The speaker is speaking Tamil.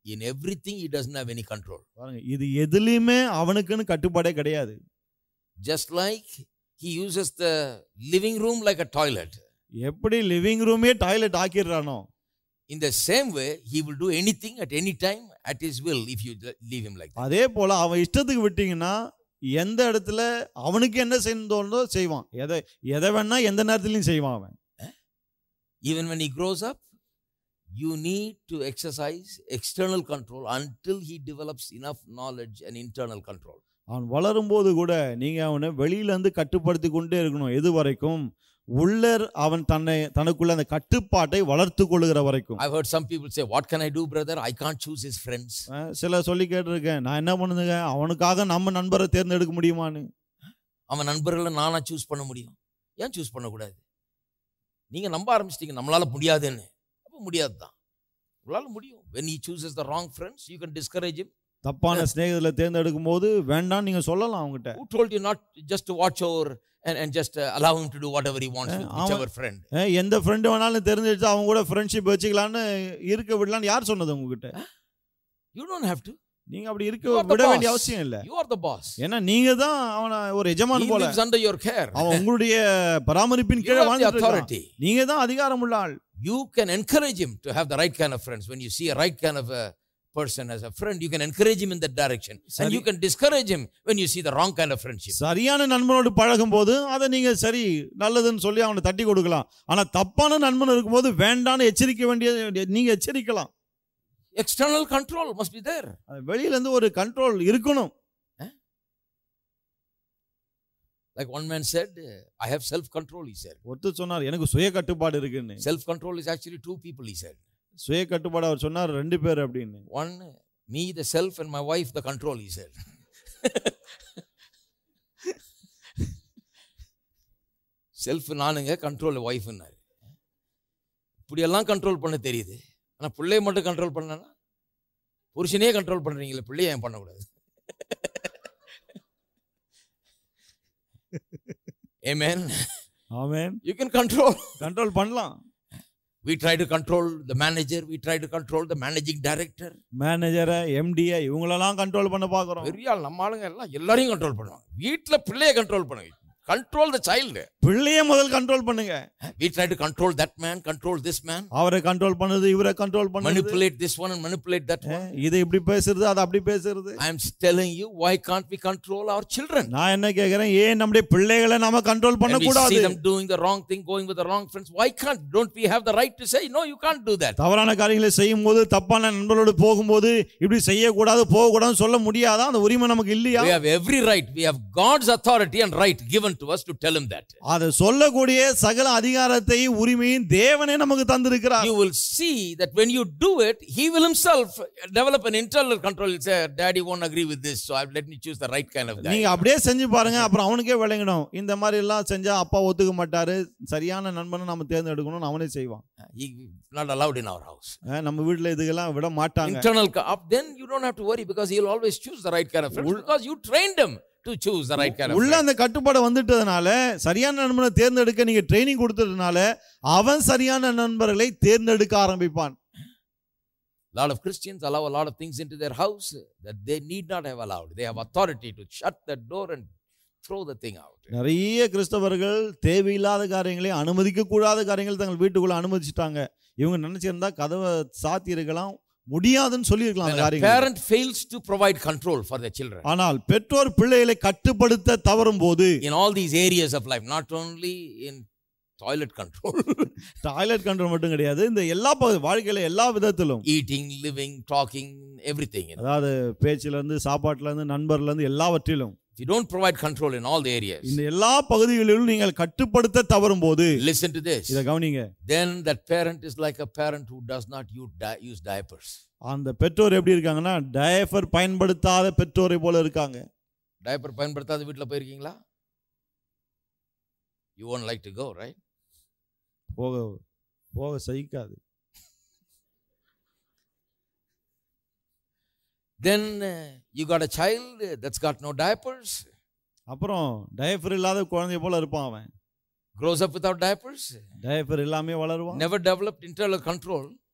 In everything, he doesn't have any control. பாருங்க இது எதுலயுமே அவனுக்குன்னு கட்டுப்பாடே கிடையாது Just like he uses the living room like a toilet. எப்படி லிவிங் ரூமே டாய்லெட் ஆக்கிடுறானோ In the same way, he will do anything at any time at his will if you leave him like that. அதே போல அவன் இஷ்டத்துக்கு விட்டீங்கன்னா எந்த இடத்துல அவனுக்கு என்ன செய்யணும் தோணுதோ செய்வான் எதை எதை வேணா எந்த நேரத்துலயும் செய்வான் அவன் Even when he grows up, you need to exercise external control until he develops enough knowledge and internal control. அவன் வளரும்போது கூட நீங்க அவனை வெளியில இருந்து கட்டுப்படுத்தி கொண்டே இருக்கணும் எது வரைக்கும் உள்ளர் அவன் தன்னை தனக்குள்ள அந்த கட்டுப்பாட்டை வளர்த்து கொள்ளுகிற வரைக்கும் I've heard some people say, What can I do, brother? I can't choose his friends. அஹ் சில சொல்லி கேட்டிருக்கேன் நான் என்ன பண்ணுதுங்க அவனுக்காக நம்ம நண்பரை தேர்ந்தெடுக்க முடியுமான்னு அவன் நண்பர்களை நானா சூஸ் பண்ண முடியும் ஏன் சூஸ் பண்ணக்கூடாது நீங்க நம்ப ஆரம்பிச்சிட்டீங்க நம்மளால முடியாதுன்னு அப்போ முடியாது தான் உங்களால முடியும் when he chooses the wrong friends you can discourage him தப்பான சிநேகத்தில் தேர்ந்தெடுக்கும் போது வேண்டாம் நீங்க சொல்லலாம் அவங்ககிட்ட who told you not just to watch over and, and just uh, allow him to do whatever he wants with அவன்- whichever friend அஹ் எந்த ஃப்ரெண்டு வேணாலும் தெரிஞ்செடுத்து அவங்க கூட ஃப்ரெண்ட்ஷிப் வச்சுக்கலான்னு இருக்க விடலான்னு யார் சொன்னது உங்ககிட்ட you don't have to நீங்க அப்படி You இருக்க are the விட வேண்டிய boss. அவசியம் இல்ல you are the boss ஏன்னா நீங்க தான் அவனை ஒரு he எஜமான் போல lives under your care அவன் உங்களுடைய பராமரிப்பின் you கீழே have the வாழ்ந்துட்டு இருக்கான். authority நீங்க தான் அதிகாரம் உள்ள ஆள் you can encourage him to have the right kind of friends when you see a right kind of a person as a friend you can encourage him in that direction and சரி. you can discourage him when you see the wrong kind of friendship சரியான நண்பனோடு பழகும் போது அதை நீங்க சரி நல்லதுன்னு சொல்லி அவனை தட்டி கொடுக்கலாம் ஆனா தப்பான நண்பன் இருக்கும்போது வேண்டான்னு எச்சரிக்க வேண்டிய நீங்க எச்சரிக்கலாம் external control must be there அது வெளியில இருந்து ஒரு கண்ட்ரோல் இருக்கணும் like one man said i have self control he said ஒருத்தர் சொன்னார் எனக்கு சுய கட்டுப்பாடு இருக்குன்னு self control is actually two people he said சுய கட்டுப்பாடு அவர் சொன்னார் ரெண்டு பேர் அப்படின்னு one me the self and my wife the control he said self நானுங்க கண்ட்ரோல் ஒய்ஃப்னாரு இப்படியெல்லாம் கண்ட்ரோல் பண்ண தெரியுது ஆனால் பிள்ளைய மட்டும் கண்ட்ரோல் பண்ணனா புருஷனே கண்ட்ரோல் பண்ணுறீங்களே பிள்ளைய ஏன் பண்ணக்கூடாது Amen. Amen You can control. Control பண்ணலாம் We try to control the manager. We try to control the managing director. மேனேஜரை எம்டியை இவங்களெல்லாம் கண்ட்ரோல் பண்ண பார்க்குறோம் பெரிய ஆள் நம்ம ஆளுங்க எல்லாம் எல்லாரையும் கண்ட்ரோல் பண்ணுவாங்க வீட்டில் பிள்ளைய கண்ட்ரோல் பண்ணுங்க கண்ட்ரோல் த சைல்டு பிள்ளைய முதல் கண்ட்ரோல் பண்ணுங்க we try to control that man control this man அவரை கண்ட்ரோல் பண்ணுது இவரை கண்ட்ரோல் பண்ணுது manipulate this one and manipulate that one இது இப்படி பேசுறது அது அப்படி பேசுறது i am telling you why can't we control our children நான் என்ன கேக்குறேன் ஏன் நம்முடைய பிள்ளைகளை நாம கண்ட்ரோல் When we பண்ணக்கூடாது see them doing the wrong thing going with the wrong friends why can't don't we have the right to say no you can't do that தவறான காரியங்களை செய்யும் போது தப்பான நண்பர்களோடு போகும்போது இப்படி செய்யக்கூடாது போகக்கூடாதுன்னு சொல்ல முடியாதா அந்த உரிமை நமக்கு இல்லையா we have every right we have god's authority and right given to us to tell him that அதை சொல்லக்கூடிய சகல அதிகாரத்தையும் உரிமையும் தேவனே நமக்கு தந்திருக்கிறார் you will see that when you do it he will himself develop an internal control he'll say daddy won't agree with this so I've let me choose the right kind of guy நீங்க அப்படியே செஞ்சு பாருங்க அப்புறம் அவனுக்கே விளங்கணும் இந்த மாதிரி எல்லாம் செஞ்சா அப்பா ஒத்துக்க மாட்டாரு சரியான நண்பனை நம்ம தேர்ந்தெடுக்கணும்னு அவனே செய்வான் he not allowed in our house அஹ் நம்ம வீட்டுல இதுக்கெல்லாம் விட மாட்டாங்க internal co- up then you don't have to worry because he'll always choose the right kind of friends because you trained him to choose the right kind of உள்ள friends. அந்த கட்டுப்பாடு வந்துட்டதுனால சரியான நண்பனை தேர்ந்தெடுக்க நீங்க ட்ரைனிங் கொடுத்ததுனால அவன் சரியான நண்பர்களை தேர்ந்தெடுக்க ஆரம்பிப்பான் A lot of Christians allow a lot of things into their house that they need not have allowed. They have authority to shut the door and throw the thing out. நிறைய கிறிஸ்தவர்கள் தேவையில்லாத காரியங்களை அனுமதிக்க கூடாத காரியங்கள் தங்கள் வீட்டுக்குள்ள அனுமதிச்சிட்டாங்க இவங்க நினைச்சிருந்தா கதவை சாத்தி இருக்கலாம் முடியாதுன்னு சொல்லியிருக்கலாம் When அந்த a காரியங்கள் parent fails to provide control for their children ஆனால் பெற்றோர் பிள்ளைகளை கட்டுப்படுத்த தவறும் போது in all these areas of life, not only in toilet control, toilet control மட்டும் கிடையாது இந்த எல்லா பகுதி வாழ்க்கையில எல்லா விதத்திலும் eating, living, talking, everything. You know. அதாவது பேச்சுல இருந்து சாப்பாட்டுல இருந்து நண்பர்ல இருந்து எல்லாவற்றிலும் If you don't provide control in all the areas, இந்த எல்லா பகுதிகளிலும் நீங்கள் கட்டுப்படுத்த தவறும் போது listen to this. இதை கவனிங்க Then that parent is like a parent who does not use, di- use diapers. அந்த பெற்றோர் எப்படி இருக்காங்கன்னா டயஃபர் பயன்படுத்தாத பெற்றோரை போல இருக்காங்க டயப்பர் பயன்படுத்தாத வீட்டில் போயிருக்கீங்களா you won't like to go right போக போக சகிக்காது then you got a child that's got no diapers அப்புறம் டயஃபர் இல்லாத குழந்தைய போல இருப்பான் அவன் grows up without diapers diaper எல்லாமே வளருவான் நெவர் டெவலப்ட் இன்டர்னல் கண்ட்ரோல்